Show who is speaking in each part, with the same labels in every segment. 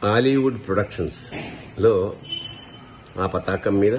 Speaker 1: Hollywood productions లో ఆ పతాకం మీద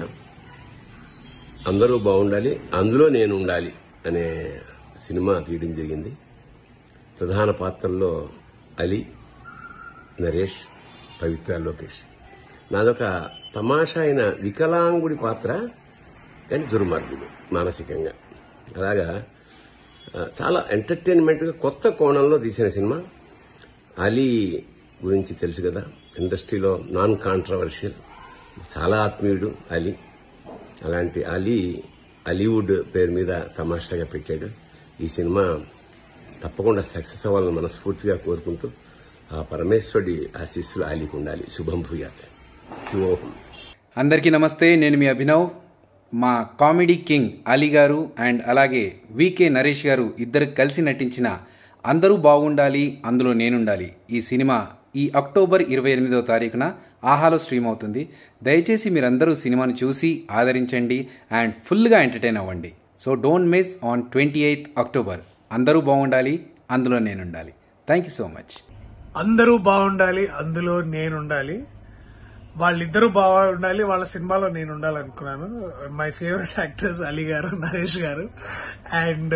Speaker 1: అందరూ బాగుండాలి అందులో నేను ఉండాలి అనే సినిమా తీయడం జరిగింది ప్రధాన పాత్రల్లో అలీ నరేష్ పవిత్ర లోకేష్ నాదొక తమాషా అయిన వికలాంగుడి పాత్ర కానీ దుర్మార్గుడు మానసికంగా అలాగా ఆ, చాలా ఎంటర్టైన్మెంట్గా కొత్త కోణంలో తీసిన సినిమా అలీ గురించి తెలుసు కదా ఇండస్ట్రీలో నాన్ కాంట్రవర్షియల్ చాలా ఆత్మీయుడు అలీ అలాంటి అలీ అలీవుడ్ పేరు మీద తమాషాగా పెట్టాడు ఈ సినిమా తప్పకుండా సక్సెస్ అవ్వాలని మనస్ఫూర్తిగా కోరుకుంటూ ఆ పరమేశ్వరుడి ఆశీస్సులు అలీకి ఉండాలి శుభం భూయాత్ శివోహం
Speaker 2: అందరికీ నమస్తే నేను మీ అభినవ్ మా కామెడీ కింగ్ అలీ గారు అండ్ అలాగే వికే నరేష్ గారు ఇద్దరు కలిసి నటించిన అందరూ బాగుండాలి అందులో నేనుండాలి ఈ సినిమా ఈ అక్టోబర్ ఇరవై ఎనిమిదవ తారీఖున ఆహాలో స్ట్రీమ్ అవుతుంది దయచేసి మీరందరూ సినిమాను చూసి ఆదరించండి అండ్ ఫుల్గా ఎంటర్టైన్ అవ్వండి so don't miss on twenty eighth October అందరూ బాగుండాలి అందులో నేనుండాలి థ్యాంక్ యూ సో మచ్
Speaker 3: అందరూ బాగుండాలి అందులో నేను ఉండాలి వాళ్ళిద్దరూ బాగుండాలి వాళ్ళ సినిమాలో నేను ఉండాలనుకున్నాను my favourite actors Ali garu Naresh గారు అండ్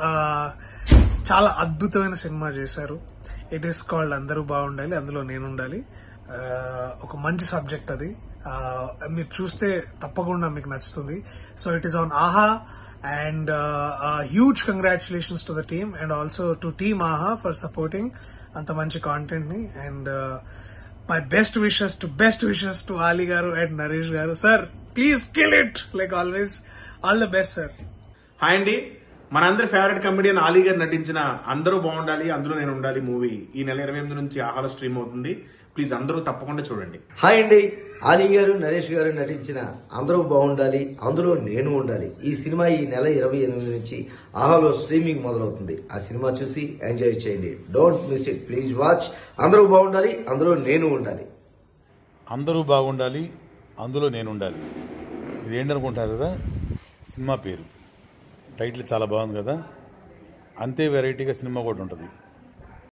Speaker 3: చాలా అద్భుతమైన సినిమా చేశారు ఇట్ ఈస్ కాల్డ్ అందరూ బాగుండాలి అందులో నేను ఉండాలి Uh, ఒక మంచి సబ్జెక్ట్ అది Uh, మీరు చూస్తే తప్పకుండా మీకు నచ్చుతుంది so it is on Aha and huge congratulations to the team and also to team Aha for supporting అంత మంచి కాంటెంట్ ని and my best wishes to best wishes to Ali garu and Naresh garu sir please kill it like always all the best sir
Speaker 4: hi అండి మనందరి favourite comedian Ali గారు నటించిన అందరూ బాగుండాలి అందులో నేను ఉండాలి మూవీ ఈ నెల ఇరవై ఎనిమిది నుంచి ఆహాలో స్ట్రీమ్ అవుతుంది ప్లీజ్ అందరూ తప్పకుండా చూడండి
Speaker 5: హాయ్ అండి ఆలీ గారు నరేష్ గారు నటించిన అందరూ బాగుండాలి అందులో నేను ఉండాలి ఈ సినిమా ఈ నెల ఇరవై ఎనిమిది నుంచి ఆహాలో స్ట్రీమింగ్ మొదలవుతుంది ఆ సినిమా చూసి ఎంజాయ్ చేయండి don't miss it please watch అందరూ బాగుండాలి అందులో నేను ఉండాలి
Speaker 6: అందరూ బాగుండాలి అందులో నేను ఉండాలి ఇది ఏంటనుకుంటారు కదా సినిమా పేరు టైటిల్ చాలా బాగుంది కదా అంతే వెరైటీగా సినిమా కూడా ఉంటుంది